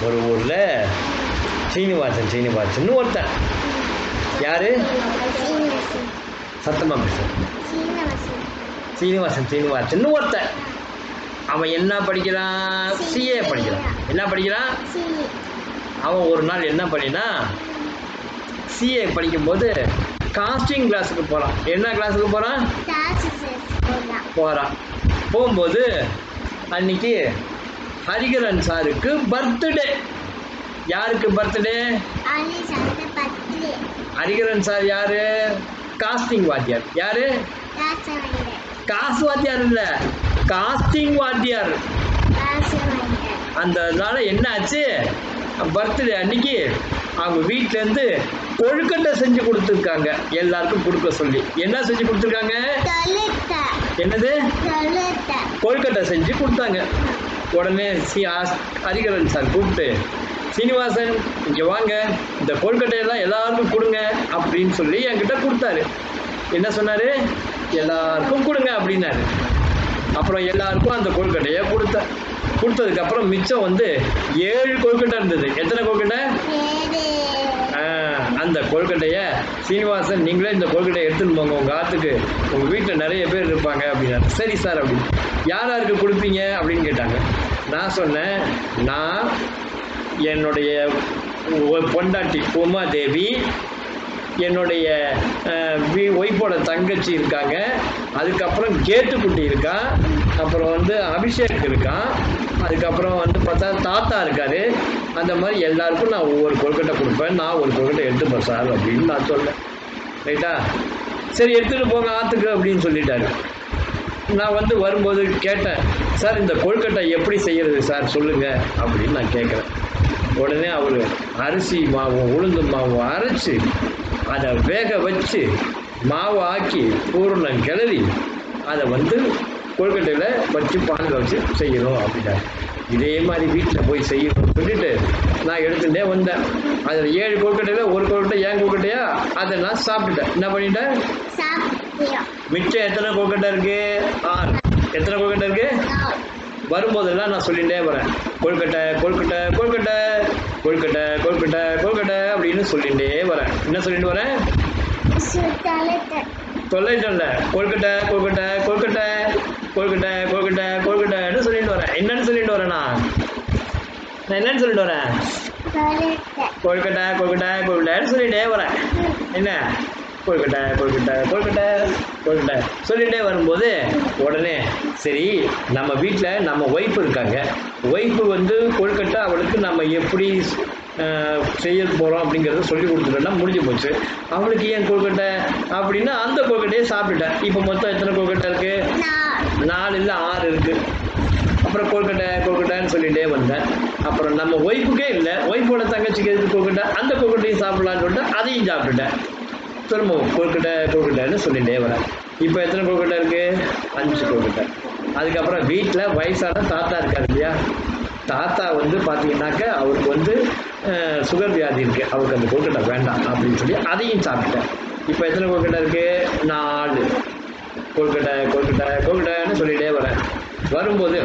ஒரு ஊரில் சீனிவாசன் சீனிவாசன் ஒருத்தன் யார் சீனிவாசன் சத்தமாக பேசு சீனிவாசன் சீனிவாசன் சீனிவாசன் ஒருத்தன் அவன் என்ன படிக்கிறான் சிஏ படிக்கிறான் என்ன படிக்கிறான் சி அவன் ஒரு நாள் என்ன பண்ணினா சிஏ படிக்கும்போது காஸ்டிங் கிளாஸுக்கு போகிறான் என்ன கிளாஸுக்கு போகிறான் டான்சஸ் போலாம் போகிறான் போகும்போது அன்னைக்கு ஹரிகரன் சாருக்கு பர்த்டே யாருக்கு பர்த்டே அனி சந்த பத்து ஹரிகரன் சார் யாரு காஸ்டிங் வாத்தியார் யாரு ராசவங்க காசு வாத்தியார் இல்லை காஸ்டிங் வாத்தியார் ராசவங்க அந்த அதனால என்ன ஆச்சு பர்த்டே அன்னைக்கு அவங்க வீட்டிலேருந்து கொழுக்கட்டை செஞ்சு கொடுத்துருக்காங்க எல்லாருக்கும் கொடுக்க சொல்லி என்ன செஞ்சு கொடுத்துருக்காங்க தொழுத்த என்னது தொழுத்த கொழுக்கட்டை செஞ்சு கொடுத்தாங்க உடனே சி ஆஸ் ஹரிகரன் சார் கூப்பிட்டு சீனிவாசன் இங்கே வாங்க இந்த கொழுக்கட்டையெல்லாம் எல்லாருக்கும் கொடுங்க அப்படின்னு சொல்லி என்கிட்ட கொடுத்தாரு என்ன சொன்னார் எல்லாருக்கும் கொடுங்க அப்படின்னாரு அப்புறம் எல்லாருக்கும் அந்த கொழுக்கட்டையை கொடுத்தேன் கொடுத்ததுக்கப்புறம் மிச்சம் வந்து ஏழு கொழுக்கட்டை இருந்தது எத்தனை கொழுக்கட்டை பேரு ஆ, அந்த கொழுக்கட்டையை சீனிவாசன் நீங்களே இந்த கொழுக்கட்டையை எடுத்துன்னு போங்க உங்கள் ஆற்றுக்கு உங்கள் வீட்டில் நிறைய பேர் இருப்பாங்க அப்படின்னாரு சரி சார் அப்படின்னு யார் யாருக்கு கொடுப்பீங்க அப்படின்னு கேட்டாங்க நான் சொன்னேன் நான் என்னுடைய ஒ- பொண்டாட்டி உமாதேவி என்னுடைய ஒய்ஃபோட தங்கச்சி இருக்காங்க அதுக்கப்புறம் கேட்டுக்குட்டி இருக்கான் அப்புறம் வந்து அபிஷேக் இருக்கான் அதுக்கப்புறம் வந்து பார்த்தா தாத்தா இருக்காரு அந்த மாதிரி எல்லாருக்கும் நான் ஒவ்வொரு கொழுக்கட்டை கொடுப்பேன் நான் ஒரு கொழுக்கட்டை எடுத்துப்பேன் சார் அப்படின்னு நான் சொன்னேன் ரைட்டா சரி எடுத்துகிட்டு போங்க ஆற்றுக்கு அப்படின்னு சொல்லிட்டாரு நான் வந்து வரும்போது கேட்டேன் சார் இந்த கொழுக்கட்டை எப்படி செய்கிறது சார் சொல்லுங்கள் அப்படின்னு நான் கேட்குறேன் உடனே அவர் அரிசி மாவும் உளுந்து மாவும் அரைச்சி அதை வேக வச்சு மாவு ஆக்கி பூரணம் கிளறி அதை வந்து கொழுக்கட்டையில் வச்சு பாலில் வச்சு செய்யணும் அப்படின்னாரு இதே மாதிரி வீட்டில் போய் செய்யணும்னு சொல்லிட்டு நான் எடுத்துகிட்டே வந்தேன் அதில் ஏழு கொழுக்கட்டையில் ஒரு கொழுக்கட்டை ஏன் கொழுக்கட்டையா அதை நான் சாப்பிட்டுட்டேன் என்ன பண்ணிட்டேன் சாப்பிட்டியம் மிச்சம் எத்தனை கொழுக்கட்டை இருக்கு ஆறு எத்தனை கொழுக்கட்டை இருக்கு வரும்போதெல்லாம் நான் சொல்லிகிட்டே வரேன் கொழுக்கட்டை கொழுக்கட்டை கொழுக்கட்டை கொழுக்கட்டை கொழுக்கட்டை கொழுக்கட்டை அப்படின்னு சொல்லிகிட்டே வரேன் என்ன சொல்லிட்டு வரேன் சுத்தழுத்த தொல்லைட்டல கொழுக்கட்டை கொழுக்கட்டை கொழுக்கட்டை கொழுக்கட்டை கொழுக்கட்டை கொழுக்கட்டைன்னு சொல்லிட்டு வரேன் என்னன்னு சொல்லிட்டு வரேன் நான் நான் என்னன்னு சொல்லிட்டு வரேன் தொழுத்த கொழுக்கட்டை கொழுக்கட்டை கொழுக்கட்டைன்னு சொல்லிட்டே வரேன் என்ன கொழுக்கட்டை கொழுக்கட்டை கொழுக்கட்டை கொழுக்கட்டை சொல்லிகிட்டே வரும்போது உடனே சரி நம்ம வீட்டில் நம்ம ஒய்ஃப் இருக்காங்க ஒய்ஃபு வந்து கொழுக்கட்டை அவளுக்கு நம்ம எப்படி அஹ், செய்ய போகிறோம் அப்படிங்கிறத சொல்லி கொடுத்துட்டோம்னா முடிஞ்சு போச்சு அவளுக்கு ஏன் கொழுக்கட்டை அப்படின்னா அந்த கொழுக்கட்டையை சாப்பிட்டுட்டேன் இப்போ மொத்தம் எத்தனை கொழுக்கட்டை இருக்குது நான் நாலு இல்லை ஆறு இருக்குது அப்புறம் கொழுக்கட்டை கொழுக்கட்டைன்னு சொல்லிகிட்டே வந்தேன் அப்புறம் நம்ம ஒய்ஃபுக்கே இல்லை ஒய்ஃபோட தங்கச்சிக்கு எதுக்கு கொழுக்கட்டை அந்த கொழுக்கட்டையும் சாப்பிடலான்னு சொல்லிட்டு அதையும் சாப்பிட்டுட்டேன் திரும்பவும் கொழுக்கட்டை கொழுக்கட்டைன்னு சொல்லிகிட்டே வரேன் இப்போ எத்தனை கொழுக்கட்டை இருக்குது அஞ்சு கொழுக்கட்டை அதுக்கப்புறம் வீட்டில் வயசான தாத்தா இருக்கார் இல்லையா தாத்தா வந்து பார்த்தீங்கன்னாக்க அவருக்கு வந்து அஹ், சுகர் வியாதி இருக்குது அவருக்கு அந்த கொழுக்கட்டை வேண்டாம் அப்படின்னு சொல்லி அதையும் சாப்பிட்டேன் இப்போ எத்தனை கொழுக்கட்டை இருக்குது நாலு கொழுக்கட்டை கொழுக்கட்டை கொழுக்கட்டைன்னு சொல்லிகிட்டே வரேன் வரும்போது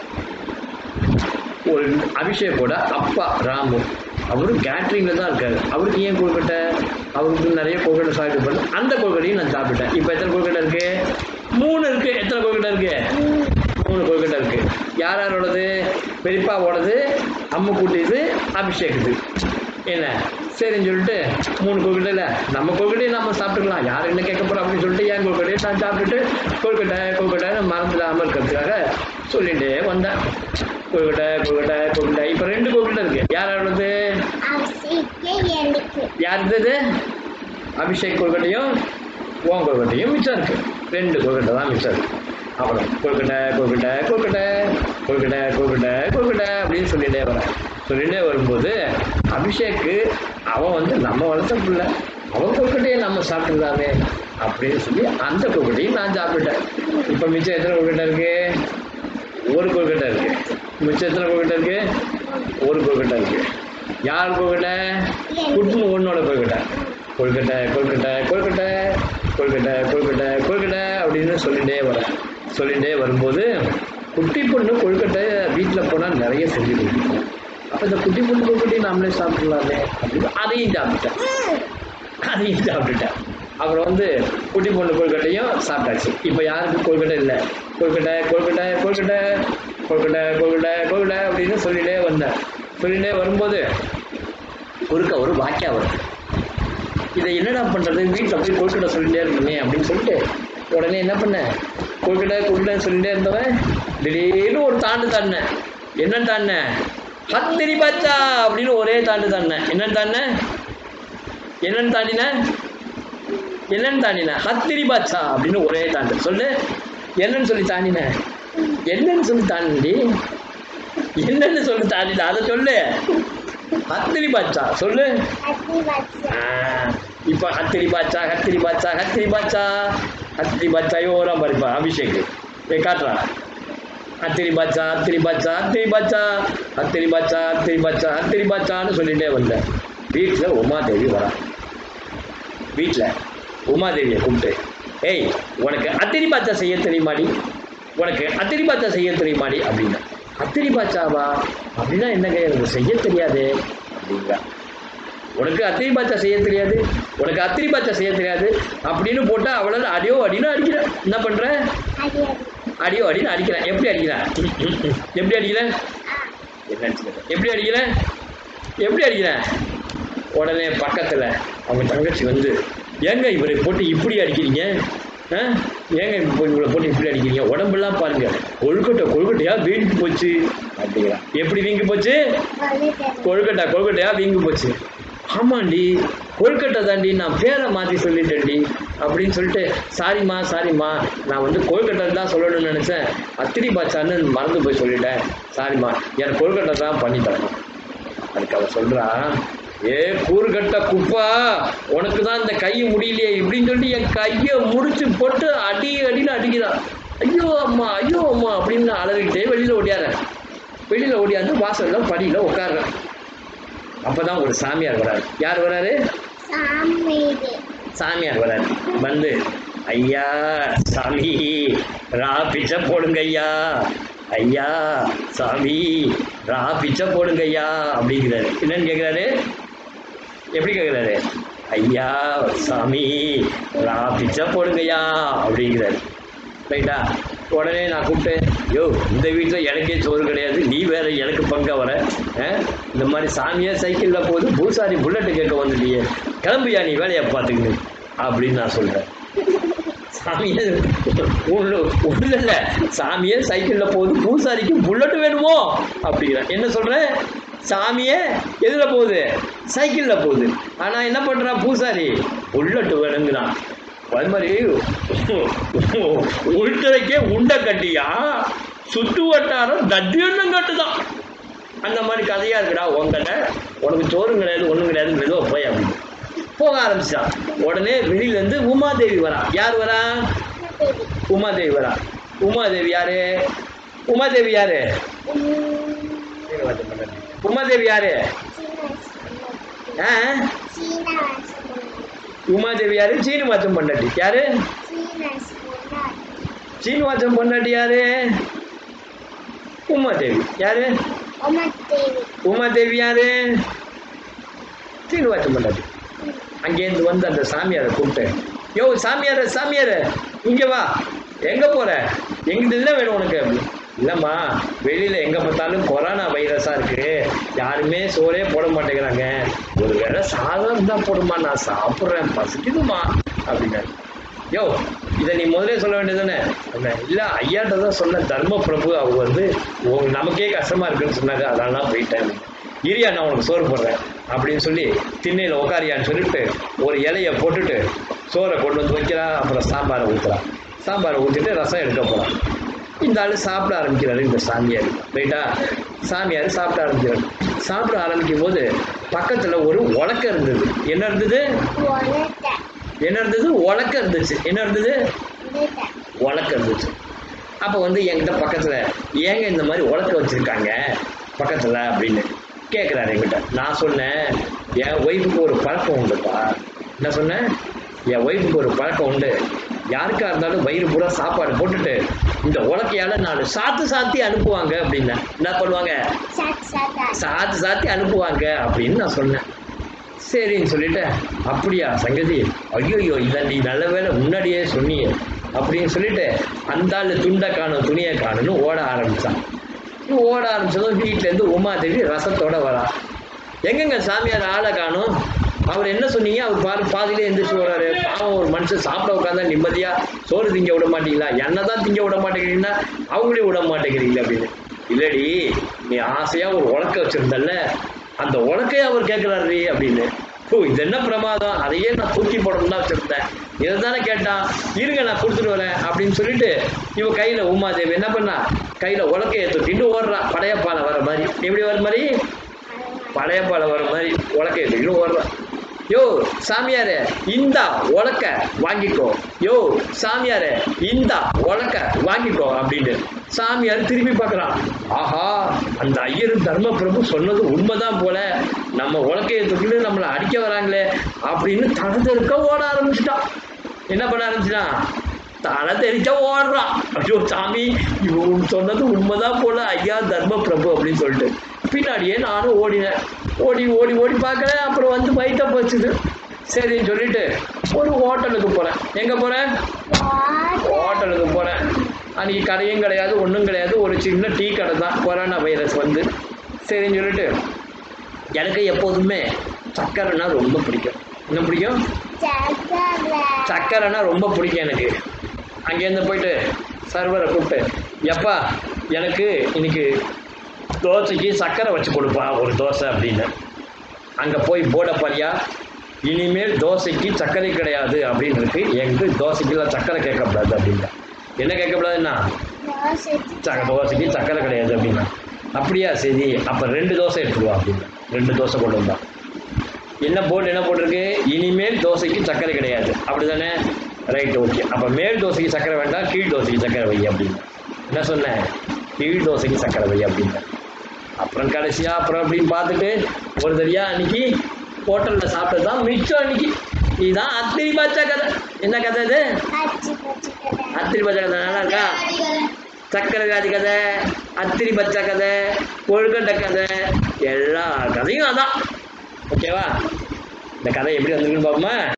ஒரு அபிஷேக்கோட அப்பா ராமு அவரு கேட்ரிங்கில் தான் இருக்காரு அவருக்கு ஏன் கொழுக்கட்டை அவருக்கு நிறைய கொழுக்கட்டை சாப்பிட்டு பண்ணு அந்த கொழுக்கட்டையும் நான் சாப்பிட்டேன் இப்போ எத்தனை கொழுக்கட்டை இருக்கு மூணு இருக்கு எத்தனை கொழுக்கட்டை இருக்கு மூணு கொழுக்கட்டை இருக்கு யார் யாரோடது பெரியப்பாவோடது அம்முக்குட்டிது அபிஷேக்குது என்ன சரின்னு சொல்லிட்டு மூணு கொழுக்கட்டையில் நம்ம கொழுக்கட்டையை நம்ம சாப்பிட்டுக்கலாம் யார் என்ன கேட்க போகிறோம் அப்படின்னு சொல்லிட்டு ஏன் கொழுக்கட்டையை நான் சாப்பிட்டுட்டு கொழுக்கட்டை கொழுக்கட்டைன்னு மறந்துடாமல் இருக்கிறதுக்காக சொல்லிகிட்டே வந்தேன் கொழுக்கட்டை கொழுக்கட்டை கொழுக்கட்டை இப்போ ரெண்டு கொழுக்கட்டை இருக்கு யார் யாரோடது அவசிக்க எனக்கு யார் இருந்தது அபிஷேக் கொழுக்கட்டையும் ஓம் கொழுக்கட்டையும் மிச்சம் இருக்கு ரெண்டு கொழுக்கட்டை தான் மிச்சம் இருக்கு அப்புறம் கொழுக்கட்டை கொழுக்கட்டை கொழுக்கட்டை கொழுக்கட்டை கொழுக்கட்டை கொழுக்கட்டை அப்படின்னு சொல்லிகிட்டே வரேன் சொல்லிகிட்டே வரும்போது அபிஷேக்கு அவன் வந்து நம்ம வளர்த்த பிள்ளை அவன் கொழுக்கட்டையை நம்ம சாப்பிட்டுருந்தாமே அப்படின்னு சொல்லி அந்த கொழுக்கட்டையும் நான் சாப்பிட்டுட்டேன் இப்போ மிச்சம் எத்தனை கொழுக்கட்டை இருக்கு ஒரு கொழுக்கட்டை இருக்கு மிச்சம் எத்தனை கொழுக்கட்டை இருக்கு ஒரு கொழுக்கட்டை இருக்கு யார் கொழுக்கட்டை குட்னு ஒன்னோட கொழுக்கட்டை கொழுக்கட்டை கொழுக்கட்டை கொழுக்கட்டை கொழுக்கட்டை கொழுக்கட்டை கொழுக்கட்டை அப்படின்னு சொல்லிகிட்டே வரேன் சொல்லிகிட்டே வரும்போது குட்டி பொண்ணு கொழுக்கட்டை வீட்டில் போனால் நிறைய செஞ்சு கொடுக்கும் அப்போ இந்த குட்டி பொண்ணு கொழுக்கட்டையை நாமளே சாப்பிடலாமே அப்படின்னு அதையும் சாப்பிட்டேன் அதையும் சாப்பிட்டுட்டேன் அப்புறம் வந்து குட்டி பொண்ணு கொழுக்கட்டையும் சாப்பிட்டாச்சு இப்போ யாருக்கு கொழுக்கட்டை இல்லை கொழுக்கட்டை கொழுக்கட்டை கொழுக்கட்டை கொழுக்கட்டை கொழுக்கட்டை கொழுக்கட்டை அப்படின்னு சொல்லிட்டே வந்தேன் சொல்லிட்டே வரும்போது குறுக்க ஒரு வாக்கியா வருது இதை என்னடா பண்ணுறது வீட்டில் போய் கொழுக்கட்டை சொல்லிட்டே இருக்கணுமே அப்படின்னு சொல்லிட்டு உடனே என்ன பண்ணேன் கொழுக்கட்டை கொழுக்கட்டை சொல்லிட்டே இருந்தவன் திடீர்னு ஒரு தாண்டு தாண்டினேன் என்னன்னு தாண்டினேன் ஹத்திரி பாச்சா அப்படின்னு ஒரே தாண்டு தாண்டினேன் என்னன்னு தாண்டினேன் என்னன்னு தாண்டினேன் என்னன்னு தாண்டினேன் ஹத்திரி பாச்சா அப்படின்னு ஒரே தாண்டு சொல்லு என்னன்னு சொல்லி தாண்டினேன் என்னன்னு சொல்லி தாண்டி என்னன்னு சொல்லி தாண்டின அதை சொல்லு ஹத்திரி பாச்சா சொல்லு அத்தி வச்சா இப்போ ஹத்திரி பாச்சா ஹத்திரி பாச்சா ஹத்திரி பாச்சா ஹத்திரி பாச்சா யோரம் பாருப்பா அபிஷேக் ஏ காட்டுறா ஹத்திரி பாச்சா ஹத்திரி பாச்சா ஹத்திரி பாச்சா ஹத்திரி பாச்சா ஹத்திரி பாச்சா ஹத்திரி பாச்சான்னு சொல்லிட்டே வந்தேன் வீட்டில் உமாதேவி வரா வீட்டில் உமாதேவியை கூப்பிட்டு ஏய் உனக்கு அத்திரி பாச்சா செய்ய தெரியுமாடி உனக்கு அத்திரி பாச்சா செய்ய தெரியுமாடி அப்படின்னா அத்திரி பாச்சாவா அப்படின்னா என்னங்க எனக்கு செய்ய தெரியாதே அப்படிங்கிறா உனக்கு அத்திரி பாச்சா செய்ய தெரியாது உனக்கு அத்திரி பாச்சா செய்ய தெரியாது அப்படின்னு போட்டால் அவளால் அடியோ அடின்னு அடிக்கிறேன் என்ன பண்ணுற அடி அடி அடியோ அடின்னு அடிக்கிறேன் எப்படி அடிக்கிறேன் எப்படி அடிக்கிறேன் ஆ என்ன அடிச்சுக்கிறேன் எப்படி அடிக்கிறேன் எப்படி அடிக்கிறேன் உடனே பக்கத்தில் அவங்க தங்கச்சி வந்து ஏங்க இவரை போட்டு இப்படி அடிக்கிறீங்க ஆ ஏங்க இப்போ இவரை போட்டு இப்படி அடிக்கிறீங்க உடம்பெல்லாம் பாருங்க கொழுக்கட்டை கொழுக்கட்டையா வீங்கி போச்சு அப்படிங்கிறான் எப்படி வீங்கி போச்சு கொழுக்கட்டை கொழுக்கட்டை கொழுக்கட்டையா வீங்கி போச்சு ஆமாண்டி கொழுக்கட்டை தாண்டி நான் பேரை மாற்றி சொல்லிட்டேன்டி அப்படின்னு சொல்லிட்டு சாரிம்மா சாரிம்மா நான் வந்து கொழுக்கட்டை தான் சொல்லணும்னு நினச்சேன் அத்திரி பாச்சான்னு மறந்து போய் சொல்லிட்டேன் சாரிம்மா எனக்கு கொழுக்கட்டை தான் பண்ணி தரணும் அதுக்கு அவ சொல்றா ஏ கூறுகட்ட குப்பா உனக்கு தான் இந்த கை முடியலையே இப்படின்னு சொல்லிட்டு என் கையை முடிச்சு போட்டு அடி அடின்னு அடிக்கிறான் ஐயோ அம்மா ஐயோ அம்மா அப்படின்னு அலறிக்கிட்டே வெளியில் ஓடியாரேன் வெளியில் ஓடியாந்து வாசல்ல படியில் உட்கார்றேன் அப்பதான் ஒரு சாமியார் வராரு யார் வராரு சாமிது சாமியார் வராரு வந்து ஐயா சாமி ரா பிச்சை போடுங்க ஐயா ஐயா சாமி ரா பிச்சை போடுங்க ஐயா அப்படிங்கிறாரு என்னன்னு கேட்குறாரு எப்படி கேட்குறாரு ஐயா சாமி ரா பிச்சை போடுங்கய்யா அப்படிங்கிறாரு ரைட்டா உடனே நான் கூப்பிட்டேன் யோ இந்த வீட்டில் எனக்கே சோறு கிடையாது நீ வேற எனக்கு பங்கா வர ஆ? இந்த மாதிரி சாமியா சைக்கிளில் போகுது பூசாரி புல்லட்டு கேட்க வந்துட்டியே கிளம்பியா நீ வேலையை பார்த்துக்கிட்டு அப்படின்னு நான் சொல்கிறேன் சாமியே உள்ள உள்ள இல்லை சாமியே சைக்கிளில் போகுது பூசாரிக்கு புல்லட்டு வேணுமோ அப்படிங்கிறேன் என்ன சொல்கிறேன் சாமியே எதில் போகுது சைக்கிளில் போகுது ஆனால் என்ன பண்ணுறான் பூசாரி புல்லட்டு வேணுங்கிறான் அது மாதிரி உள்துறைக்கே உண்டை கட்டியா சுற்று வட்டாரம் தட்டியொன்னும் கட்டுதான் அந்த மாதிரி கதையாக இருக்குடா உங்ககிட்ட உனக்கு சோறும் கிடையாது ஒன்றும் கிடையாது மெதுவா போய் அப்படின்னு போக ஆரம்பிச்சிட்டான் உடனே வெளியிலேருந்து உமாதேவி வரா யார் வரா தேவி உமாதேவி வரா உமாதேவி யாரு உமாதேவி யாரு உமாதேவி யாரு ஆ சீனா உமாதேவி யாரு சீனிவாசம் பொண்டாட்டி யாரு சீனா சீனிவாசம் பொண்டாட்டி யாரு உமாதேவி யாரு உமத்தேவி உமாதேவி யாரு சீனிவாசம் பொண்டாட்டி அங்கேருந்து வந்து அந்த சாமியாரை கூப்பிட்டு யோ சாமியார சாமியார இங்க வா எங்க போற எங்கிட்ட என்ன வேணும் உனக்கு அப்படி இல்லைம்மா வெளியில் எங்கே பார்த்தாலும் கொரோனா வைரஸாக இருக்கு யாருமே சோறே போட மாட்டேங்கிறாங்க ஒரு வேளை சாதம் இருந்தால் போடுமா நான் சாப்பிட்றேன் பசிக்குதுமா அப்படின்னாரு யோ இதை நீ முதலே சொல்ல வேண்டியதானே இல்லை ஐயாட்ட தான் சொன்ன தர்ம பிரபு அவங்க வந்து உங்க நமக்கே கஷ்டமாக இருக்குன்னு சொன்னாங்க அதெல்லாம் போயிட்டேன் இரியா நான் உனக்கு சோறு போடுறேன் அப்படின்னு சொல்லி திண்ணையில் உட்காரியான்னு சொல்லிட்டு ஒரு இலையை போட்டுட்டு சோறை கொண்டு வந்து வைக்கிறா அப்புறம் சாம்பாரை ஊற்றுறா சாம்பாரை ஊற்றிட்டு ரசம் எடுக்க போகிறான் இந்த ஆள் சாப்பிட ஆரம்பிக்கிறாரு இந்த சாமியார் ரைட்டா சாமியார் சாப்பிட ஆரம்பிக்கிறாரு சாப்பிட ஆரம்பிக்கும் போது பக்கத்தில் ஒரு உலக்க இருந்தது என்ன இருந்தது உலட்ட என்ன இருந்தது உலக்க இருந்துச்சு என்ன இருந்தது உலட்ட உலக்க இருந்துச்சு அப்போ வந்து என்கிட்ட பக்கத்தில் ஏங்க இந்த மாதிரி உலக்க வச்சுருக்காங்க பக்கத்தில் அப்படின்னு கேட்குறாரு என்கிட்ட நான் சொன்னேன் என் ஒய்ஃபுக்கு ஒரு பழக்கம் உண்டுப்பா என்ன சொன்னேன் என் ஒய்ஃபுக்கு ஒரு பழக்கம் உண்டு யாருக்கா இருந்தாலும் வயிறு பூரா சாப்பாடு போட்டுட்டு இந்த உலக்கையால நாலு சாத்து சாத்தி அனுப்புவாங்க அப்படின்னேன் என்ன பண்ணுவாங்க சாத் சாத்தா சாத்தி சாத்தி அனுப்புவாங்க அப்படின்னு நான் சொன்னேன் சரின்னு சொல்லிட்டு அப்படியா சங்கதி ஐயோ இதான் நீ நல்ல வேளை முன்னாடியே சொன்னியே அப்படின்னு சொல்லிட்டு அந்த ஆள் துண்டை காணும் துணியை காணும்னு ஓட ஆரம்பிச்சான் ஓட ஆரம்பிச்சதும் வீட்டிலேருந்து உமாதேவி ரசத்தோட வரா எங்கங்க சாமியார் ஆளை காணும் அவர் என்ன சொன்னீங்க அவர் பாரு பாதியிலே எந்திரிச்சு வராரு பாவம் ஒரு மனுஷன் சாப்பிட உட்காந்தா நிம்மதியா சோறு திங்க விட மாட்டீங்களா என்ன தான் திங்க விட மாட்டேங்கிறீங்கன்னா அவங்களையும் விட மாட்டேங்கிறீங்களா அப்படின்னு இல்லடி நீ ஆசையா ஒரு உலக்க வச்சிருந்தல்ல அந்த உலக்கையை அவர் கேட்கிறாரு அப்படின்னு ஓ இது என்ன பிரமாதம் அதையே நான் தூக்கி போடணும் தான் வச்சிருந்தேன் இதை தானே கேட்டான் இருங்க நான் கொடுத்துட்டு வரேன் அப்படின்னு சொல்லிட்டு இவ கையில உமாதேவி என்ன பண்ணா கையில உலக்கையை தூக்கிட்டு ஓடுறா படையப்பாலை வர மாதிரி எப்படி வர மாதிரி படையப்பாலை வர மாதிரி உலக்கையை தூக்கிட்டு ஓடுறான் யோ சாமியாரே இந்தா உலக்க வாங்கிக்கோ யோ சாமியாரே இந்தா உலக்க வாங்கிக்கோ அப்படின்னு சாமியார் திரும்பி பார்க்குறான் ஆஹா அந்த ஐயர் தர்ம பிரபு சொன்னது உண்மைதான் போல நம்ம உலக்கையை தூக்கிட்டு நம்மளை அடிக்க வராங்களே அப்படின்னு தலை தெருக்க ஓட ஆரம்பிச்சிட்டான் என்ன பண்ண ஆரம்பிச்சிட்டான் தலை தெரிச்சா ஓடுறான் ஐயோ சாமி இவன் சொன்னது உண்மைதான் போல ஐயா தர்ம பிரபு அப்படின்னு சொல்லிட்டு பின்னாடியே நானும் ஓடினேன் ஓடி ஓடி ஓடி பார்க்கறேன் அப்புறம் வந்து வயிற்ற போச்சுது சரின்னு சொல்லிட்டு ஒரு ஹோட்டலுக்கு போகிறேன் எங்கே போகிறேன் ஹோட்டலுக்கு போகிறேன் அன்றைக்கி கடையும் கிடையாது ஒன்றும் கிடையாது ஒரு சின்ன டீ கடை தான் கொரோனா வைரஸ் வந்து சரின்னு சொல்லிட்டு எனக்கு எப்போதுமே சக்கரைன்னா ரொம்ப பிடிக்கும் என்ன பிடிக்கும் சக்கரை சக்கரைன்னா ரொம்ப பிடிக்கும் எனக்கு அங்கேருந்து போயிட்டு சர்வரை கூப்பிட்டு எப்பா எனக்கு இன்னைக்கு தோசைக்கு சக்கரை வச்சு கொடுப்பா ஒரு தோசை அப்படின்னு அங்கே போய் போடப்பரியா இனிமேல் தோசைக்கு சர்க்கரை கிடையாது அப்படின்னு இருக்கு எங்களுக்கு தோசைக்குலாம் சக்கரை கேட்கக்கூடாது அப்படின்னா என்ன கேட்கக்கூடாதுன்னா தோசைக்கு ச தோசைக்கு சக்கரை கிடையாது அப்படின்னா அப்படியா சரி அப்போ ரெண்டு தோசை எடுத்துருவா அப்படின்னா ரெண்டு தோசை கொண்டு வந்தா என்ன போர்டு என்ன போட்டிருக்கு இனிமேல் தோசைக்கு சக்கரை கிடையாது அப்படி தானே ரைட் ஓகே அப்போ மேல் தோசைக்கு சக்கரை வேண்டாம் கீழ் தோசைக்கு சக்கரை வை அப்படின்னு என்ன சொன்னேன் கீழ் தோசைக்கு சக்கரை வை அப்படின்னு அப்புறம் கடைசியா அப்புறம் அப்படின்னு பார்த்துட்டு ஒரு தடியா அன்னைக்கு ஹோட்டலில் சாப்பிட்டது தான் மிச்சம் அன்னைக்கு இதுதான் அத்திரி பச்சை கதை என்ன கதை இது அச்சி பச்சை கடை அத்திரி பச்சை கதை நல்லா இருக்கா சக்கரை வியாதி கதை அத்திரி பச்சை கதை கொழுக்கட்டை கதை எல்லா கதையும் அதான் ஓகேவா இந்த கதை எப்படி வந்திருக்குன்னு பார்ப்போமா